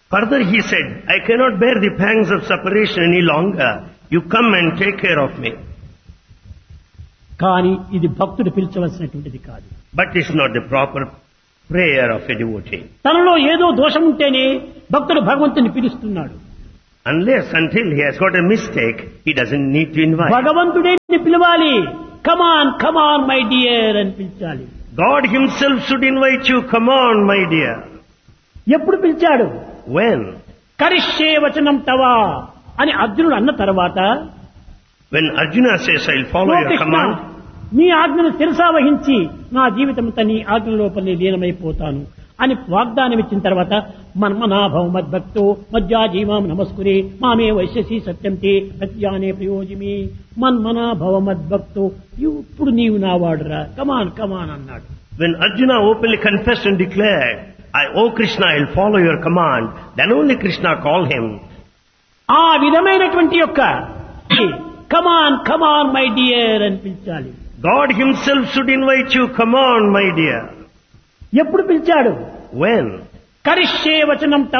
Further he said, I cannot bear the pangs of separation any longer. You come and take care of me. కానీ ఇది భక్తుడు పిలిచవలసినటువంటిది కాదు But it's not the proper prayer of a devotee. తనలో ఏదో దోషం ఉంటేనే భక్తుడు భగవంతుని పిలుస్తున్నాడు Unless until he has got a mistake, he doesn't need to invite. భగవంతుడే నిన్ను పిలవాలి కమాన్ కమాన్ మై డియర్ అని పిలిచాలి God himself should invite you. Come on, my dear. ఎప్పుడు పిలిచాడు When? కరిష్యే వచనం తవా అని అర్జునుడు అన్న తర్వాత When Arjuna says, I'll follow "oh your Krishna, command, నీ ఆజ్ఞను శిరసా వహించి నా జీవితంతో నీ ఆజ్ఞ లోపలనే లీనమైపోతాను అని వాగ్దానం ఇచ్చిన తర్వాత మన్మనాభవ మద్భక్తో మజ్జాజీవాం నమస్కురే మామే వైశ్యసి సత్యంతే ప్రత్యానే ప్రయోజమి మన్మనాభవ మద్భక్తో ఇప్పుడు నీవు నా వాడురా కమాన్ కమాన్ అన్నాడు when Arjuna openly confessed and declared, I, oh Krishna, I'll follow your command, then only Krishna called him. ఆ విధమైనటువంటి యొక్క కమాన్ కమాన్ మై డియర్ అని పిలిచాలి God himself should invite you. Come on, my dear. ఎప్పుడు పిలిచాడు When? కరిష్యే వచనం తవ